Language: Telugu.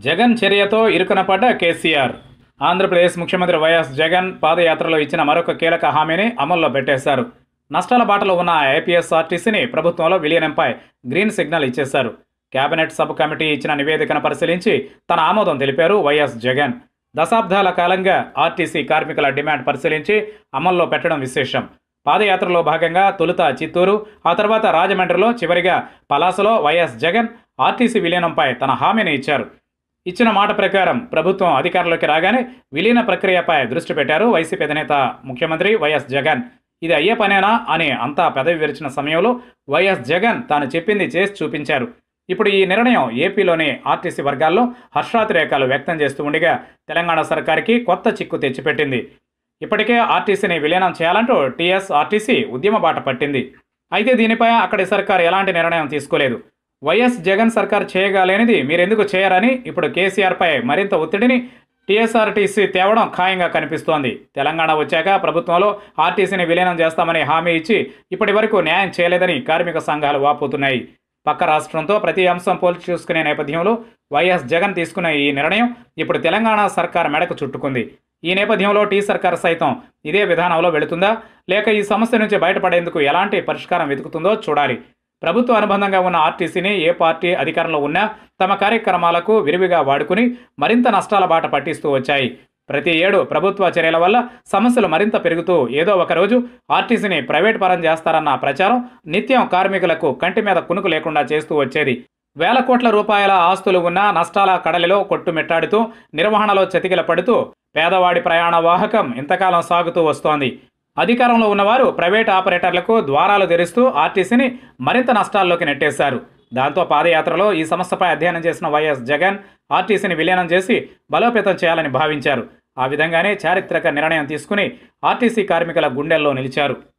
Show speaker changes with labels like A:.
A: జగన్ చర్యతో ఇరుకున పడ్డ కేసీఆర్ ఆంధ్రప్రదేశ్ ముఖ్యమంత్రి వైఎస్ జగన్ పాదయాత్రలో ఇచ్చిన మరొక కీలక హామీని అమల్లో పెట్టేశారు నష్టాల బాటలో ఉన్న ఏపీఎస్ఆర్టీసీని ప్రభుత్వంలో విలీనంపై గ్రీన్ సిగ్నల్ ఇచ్చేశారు కేబినెట్ సబ్ కమిటీ ఇచ్చిన నివేదికను పరిశీలించి తన ఆమోదం తెలిపారు వైఎస్ జగన్ దశాబ్దాల కాలంగా ఆర్టీసీ కార్మికుల డిమాండ్ పరిశీలించి అమల్లో పెట్టడం విశేషం పాదయాత్రలో భాగంగా తొలుత చిత్తూరు ఆ తర్వాత రాజమండ్రిలో చివరిగా పలాసలో వైఎస్ జగన్ ఆర్టీసీ విలీనంపై తన హామీని ఇచ్చారు ఇచ్చిన మాట ప్రకారం ప్రభుత్వం అధికారంలోకి రాగానే విలీన ప్రక్రియపై దృష్టి పెట్టారు వైసీపీ అధినేత ముఖ్యమంత్రి వైఎస్ జగన్ ఇది అయ్యే పనేనా అని అంతా పెదవి విరిచిన సమయంలో వైఎస్ జగన్ తాను చెప్పింది చేసి చూపించారు ఇప్పుడు ఈ నిర్ణయం ఏపీలోని ఆర్టీసీ వర్గాల్లో హర్షాతిరేకాలు వ్యక్తం చేస్తూ ఉండగా తెలంగాణ సర్కార్కి కొత్త చిక్కు తెచ్చిపెట్టింది ఇప్పటికే ఆర్టీసీని విలీనం చేయాలంటూ టీఎస్ ఆర్టీసీ ఉద్యమ బాట పట్టింది అయితే దీనిపై అక్కడి సర్కార్ ఎలాంటి నిర్ణయం తీసుకోలేదు వైఎస్ జగన్ సర్కార్ చేయగలేనిది మీరెందుకు చేయరని ఇప్పుడు కేసీఆర్పై మరింత ఒత్తిడిని టీఎస్ఆర్టీసీ తేవడం ఖాయంగా కనిపిస్తోంది తెలంగాణ వచ్చాక ప్రభుత్వంలో ఆర్టీసీని విలీనం చేస్తామని హామీ ఇచ్చి ఇప్పటి వరకు న్యాయం చేయలేదని కార్మిక సంఘాలు వాపోతున్నాయి పక్క రాష్ట్రంతో ప్రతి అంశం పోల్చి చూసుకునే నేపథ్యంలో వైఎస్ జగన్ తీసుకున్న ఈ నిర్ణయం ఇప్పుడు తెలంగాణ సర్కార్ మెడకు చుట్టుకుంది ఈ నేపథ్యంలో టీ సర్కార్ సైతం ఇదే విధానంలో వెళుతుందా లేక ఈ సమస్య నుంచి బయటపడేందుకు ఎలాంటి పరిష్కారం వెతుకుతుందో చూడాలి ప్రభుత్వ అనుబంధంగా ఉన్న ఆర్టీసీని ఏ పార్టీ అధికారంలో ఉన్నా తమ కార్యక్రమాలకు విరివిగా వాడుకుని మరింత నష్టాల బాట పట్టిస్తూ వచ్చాయి ప్రతి ఏడు ప్రభుత్వ చర్యల వల్ల సమస్యలు మరింత పెరుగుతూ ఏదో ఒక రోజు ఆర్టీసీని ప్రైవేట్ పరం చేస్తారన్న ప్రచారం నిత్యం కార్మికులకు కంటి మీద కునుకు లేకుండా చేస్తూ వచ్చేది వేల కోట్ల రూపాయల ఆస్తులు ఉన్న నష్టాల కడలిలో కొట్టుమిట్టాడుతూ నిర్వహణలో చతికిల పడుతూ పేదవాడి ప్రయాణ వాహకం ఇంతకాలం సాగుతూ వస్తోంది అధికారంలో ఉన్నవారు ప్రైవేట్ ఆపరేటర్లకు ద్వారాలు తెరుస్తూ ఆర్టీసీని మరింత నష్టాల్లోకి నెట్టేశారు దాంతో పాదయాత్రలో ఈ సమస్యపై అధ్యయనం చేసిన వైఎస్ జగన్ ఆర్టీసీని విలీనం చేసి బలోపేతం చేయాలని భావించారు ఆ విధంగానే చారిత్రక నిర్ణయం తీసుకుని ఆర్టీసీ కార్మికుల గుండెల్లో నిలిచారు